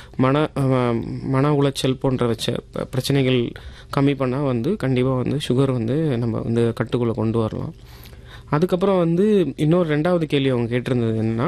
மன அஹ், மன உளைச்சல் போன்ற வச்ச ப- பிரச்சனைகள் கம்மி பண்ணால் வந்து கண்டிப்பாக வந்து சுகர் வந்து நம்ம வந்து கட்டுக்குள்ளே கொண்டு வரலாம் அதுக்கப்புறம் வந்து இன்னொரு ரெண்டாவது கேள்வி அவங்க கேட்டிருந்தது என்னன்னா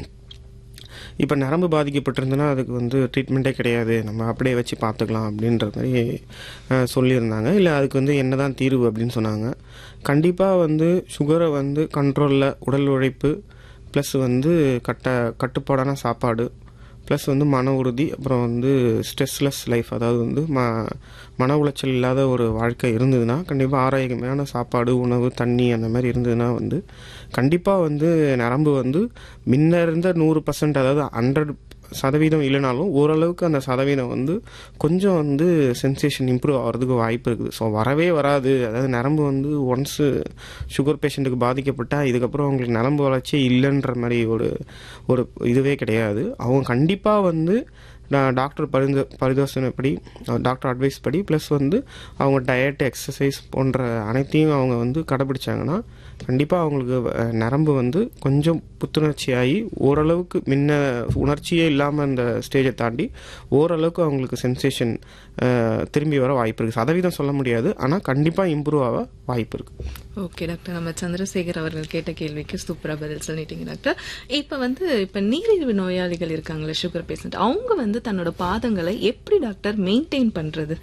இப்போ நரம்பு பாதிக்கப்பட்டிருந்ததுன்னா அதுக்கு வந்து ட்ரீட்மெண்ட்டே கிடையாது நம்ம அப்படியே வச்சு பார்த்துக்கலாம் அப்படின்ற மாதிரி அஹ், சொல்லியிருந்தாங்க இல்லை அதுக்கு வந்து என்னதான் தீர்வு அப்படின்னு சொன்னாங்க கண்டிப்பாக வந்து சுகரை வந்து கண்ட்ரோலில் உடல் உழைப்பு ப்ளஸ் வந்து கட்ட கட்டுப்பாடான சாப்பாடு ப்ளஸ் வந்து மன உறுதி அப்புறம் வந்து ஸ்ட்ரெஸ்லெஸ் லைஃப் அதாவது வந்து ம மன உளைச்சல் இல்லாத ஒரு வாழ்க்கை இருந்ததுன்னா கண்டிப்பாக ஆரோக்கியமான சாப்பாடு உணவு தண்ணி அந்த மாதிரி இருந்ததுன்னா வந்து கண்டிப்பாக வந்து நரம்பு வந்து முன்ன இருந்த நூறு பர்சன்ட் அதாவது ஹண்ட்ரட் சதவீதம் இல்லைனாலும் ஓரளவுக்கு அந்த சதவீதம் வந்து கொஞ்சம் வந்து சென்சேஷன் இம்ப்ரூவ் ஆகிறதுக்கு வாய்ப்பு இருக்குது ஸோ வரவே வராது அதாவது நரம்பு வந்து ஒன்ஸு சுகர் பேஷண்ட்டுக்கு பாதிக்கப்பட்டால் இதுக்கப்புறம் அவங்களுக்கு நரம்பு வளர்ச்சியே இல்லைன்ற மாதிரி ஒரு ஒரு இதுவே கிடையாது அவங்க கண்டிப்பாக வந்து நான் டாக்டர் பரிந்து பரிதோசனைப்படி டாக்டர் அட்வைஸ் படி ப்ளஸ் வந்து அவங்க டயட் எக்ஸசைஸ் போன்ற அனைத்தையும் அவங்க வந்து கடைபிடிச்சாங்கன்னா கண்டிப்பாக அவங்களுக்கு அஹ், நரம்பு வந்து கொஞ்சம் புத்துணர்ச்சியாகி ஓரளவுக்கு முன்ன உணர்ச்சியே இல்லாமல் அந்த ஸ்டேஜை தாண்டி ஓரளவுக்கு அவங்களுக்கு சென்சேஷன் திரும்பி வர வாய்ப்பு இருக்குது சதவீதம் சொல்ல முடியாது ஆனால் கண்டிப்பாக இம்ப்ரூவ் ஆக வாய்ப்பு இருக்குது ஓகே டாக்டர் நம்ம சந்திரசேகர் அவர்கள் கேட்ட கேள்விக்கு சூப்பரா பதில் சொல்லிட்டீங்க டாக்டர் இப்ப வந்து இப்ப நீரிழிவு நோயாளிகள் இருக்காங்களே சுகர் பேஷண்ட் அவங்க வந்து தன்னோட பாதங்களை எப்படி டாக்டர் மெயின்டைன் பண்றது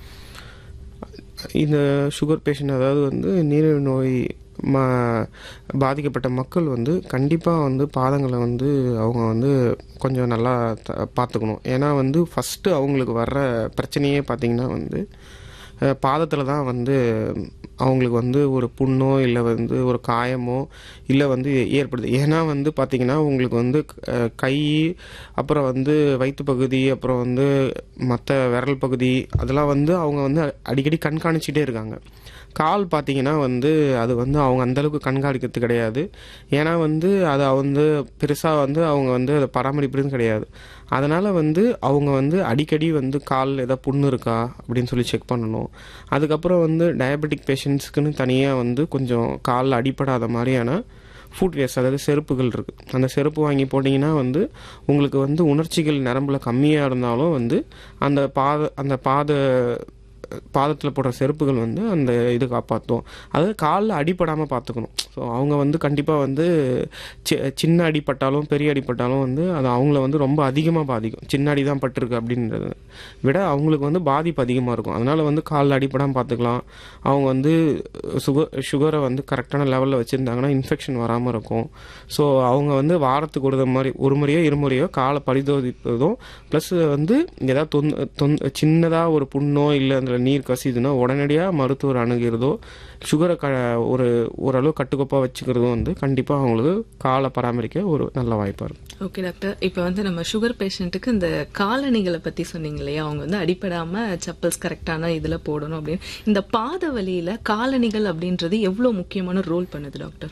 இந்த சுகர் பேஷண்ட் அதாவது வந்து நீரிழிவு நோய் ம பாதிக்கப்பட்ட மக்கள் வந்து கண்டிப்பாக வந்து பாதங்களை வந்து அவங்க வந்து கொஞ்சம் நல்லா த- பார்த்துக்கணும் ஏன்னா வந்து ஃபஸ்ட்டு அவங்களுக்கு வர்ற பிரச்சனையே பார்த்திங்கன்னா வந்து பாதத்தில் தான் வந்து அவங்களுக்கு வந்து ஒரு புண்ணோ இல்லை வந்து ஒரு காயமோ இல்லை வந்து ஏற்படுது ஏன்னா வந்து பார்த்திங்கன்னா உங்களுக்கு வந்து அஹ், கை அப்புறம் வந்து வயிற்று பகுதி அப்புறம் வந்து மற்ற விரல் பகுதி அதெல்லாம் வந்து அவங்க வந்து அடிக்கடி கண்காணிச்சிட்டே இருக்காங்க கால் பார்த்தீங்கன்னா வந்து அது வந்து அவங்க அந்தளவுக்கு கண்காணிக்கிறது கிடையாது ஏன்னா வந்து அதை வந்து பெருசாக வந்து அவங்க வந்து அதை பராமரிப்பதும் கிடையாது அதனால் வந்து அவங்க வந்து அடிக்கடி வந்து கால் ஏதாவது புண்ணு இருக்கா அப்படின்னு சொல்லி செக் பண்ணணும் அதுக்கப்புறம் வந்து டயபெட்டிக் பேஷண்ட்ஸ்க்குன்னு தனியாக வந்து கொஞ்சம் காலில் அடிப்படாத மாதிரியான ஃபுட்வேர்ஸ் அதாவது செருப்புகள் இருக்குது அந்த செருப்பு வாங்கி போட்டிங்கன்னா வந்து உங்களுக்கு வந்து உணர்ச்சிகள் நரம்புல கம்மியாக இருந்தாலும் வந்து அந்த பாத அந்த பாத பாதத்தில் போடுற செருப்புகள் வந்து அந்த இது காப்பாற்றும் அதாவது காலில் அடிபடாமல் பார்த்துக்கணும் ஸோ அவங்க வந்து கண்டிப்பாக வந்து சி- சின்ன அடிப்பட்டாலும் பெரிய அடிப்பட்டாலும் வந்து அது அவங்கள வந்து ரொம்ப அதிகமாக பாதிக்கும் சின்ன அடி தான் பட்டிருக்கு அப்படின்றத விட அவங்களுக்கு வந்து பாதிப்பு அதிகமாக இருக்கும் அதனால் வந்து காலில் அடிப்படாமல் பார்த்துக்கலாம் அவங்க வந்து சுகர் சுகரை வந்து கரெக்டான லெவலில் வச்சுருந்தாங்கன்னா இன்ஃபெக்ஷன் வராமல் இருக்கும் ஸோ அவங்க வந்து வாரத்துக்கு ஒரு மாதிரி ஒரு முறையோ இருமுறையோ காலை பரிதோதிப்பதும் ப்ளஸ் வந்து ஏதாவது தொந் தொந் சின்னதாக ஒரு புண்ணோ இல்லை அதில் நீர் கசிதுன்னா உடனடியாக மருத்துவர் அணுகிறதோ சுகரை க ஒரு ஓரளவு கட்டுக்கோப்பாக வச்சுக்கிறதும் வந்து கண்டிப்பாக அவங்களுக்கு காலை பராமரிக்க ஒரு நல்ல வாய்ப்பாக இருக்கும் ஓகே டாக்டர் இப்ப வந்து நம்ம சுகர் பேஷண்ட்டுக்கு இந்த காலணிகளை பத்தி சொன்னீங்க இல்லையா அவங்க வந்து அடிப்படாம செப்பல்ஸ் கரெக்டான இதுல போடணும் அப்படின்னு இந்த பாத வலியில காலணிகள் அப்படின்றது எவ்வளவு முக்கியமான ரோல் பண்ணுது டாக்டர்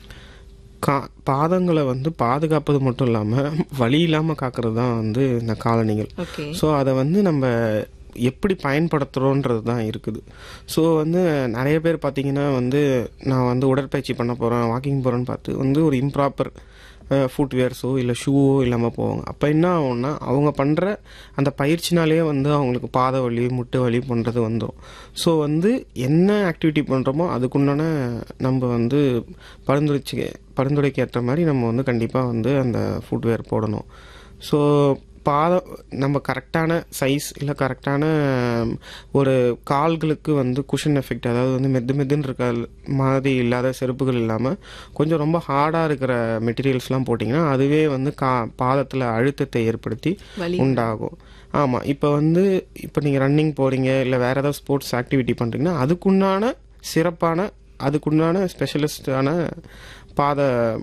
கா பாதங்களை வந்து பாதுகாப்பது மட்டும் இல்லாமல் வலி இல்லாமல் காக்கிறது தான் வந்து இந்த காலணிகள் ஓகே ஸோ அதை வந்து நம்ம எப்படி பயன்படுத்துகிறோன்றது தான் இருக்குது ஸோ வந்து நிறைய பேர் பார்த்தீங்கன்னா வந்து நான் வந்து உடற்பயிற்சி பண்ண போகிறேன் வாக்கிங் போகிறேன்னு பார்த்து வந்து ஒரு இம்ப்ராப்பர் ஃபுட்வேர்ஸோ இல்லை ஷூவோ இல்லாமல் போவாங்க அப்போ என்ன ஆகும்னா அவங்க பண்ணுற அந்த பயிற்சினாலே வந்து அவங்களுக்கு பாத வலி முட்டு வலி பண்ணுறது வந்துடும் ஸோ வந்து என்ன ஆக்டிவிட்டி பண்ணுறோமோ அதுக்குண்டான நம்ம வந்து பரிந்துரைச்சு பரிந்துரைக்கு ஏற்ற மாதிரி நம்ம வந்து கண்டிப்பாக வந்து அந்த ஃபுட்வேர் போடணும் ஸோ பாதம் நம்ம கரெக்டான சைஸ் இல்லை கரெக்டான ஒரு கால்களுக்கு வந்து குஷன் எஃபெக்ட் அதாவது வந்து மெது மெதுன்னு இருக்க மாதிரி இல்லாத செருப்புகள் இல்லாமல் கொஞ்சம் ரொம்ப ஹார்டாக இருக்கிற மெட்டீரியல்ஸ்லாம் போட்டிங்கன்னா அதுவே வந்து கா பாதத்தில் அழுத்தத்தை ஏற்படுத்தி வலி உண்டாகும் ஆமாம் இப்போ வந்து இப்போ நீங்கள் ரன்னிங் போகிறீங்க இல்லை வேறு ஏதாவது ஸ்போர்ட்ஸ் ஆக்டிவிட்டி பண்ணுறீங்கன்னா அதுக்குண்டான சிறப்பான அதுக்குண்டான ஸ்பெஷலிஸ்டான பாத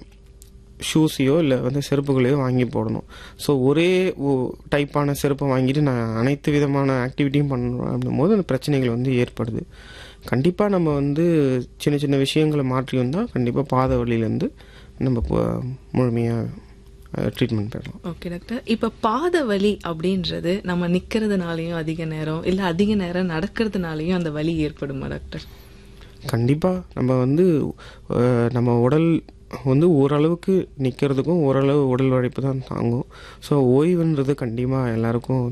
ஷூஸையோ இல்லை வந்து செருப்புகளையோ வாங்கி போடணும் ஸோ ஒரே டைப்பான செருப்பை வாங்கிட்டு நான் அனைத்து விதமான ஆக்டிவிட்டியும் பண்ணணும் அப்படின்னும் போது அந்த பிரச்சனைகள் வந்து ஏற்படுது கண்டிப்பாக நம்ம வந்து சின்ன சின்ன விஷயங்களை மாற்றி வந்தால் கண்டிப்பாக பாத வழியிலேருந்து நம்ம முழுமையாக ட்ரீட்மெண்ட் பெறலாம் ஓகே டாக்டர் இப்ப பாத வலி அப்படின்றது நம்ம நிக்கிறதுனாலயும் அதிக நேரம் இல்ல அதிக நேரம் நடக்கிறதுனாலயும் அந்த வலி ஏற்படுமா டாக்டர் கண்டிப்பாக நம்ம வந்து அஹ், நம்ம உடல் வந்து ஓரளவுக்கு நிற்கிறதுக்கும் ஓரளவு உடல் உழைப்பு தான் தாங்கும் ஸோ ஓய்வுன்றது கண்டிப்பாக எல்லாருக்கும்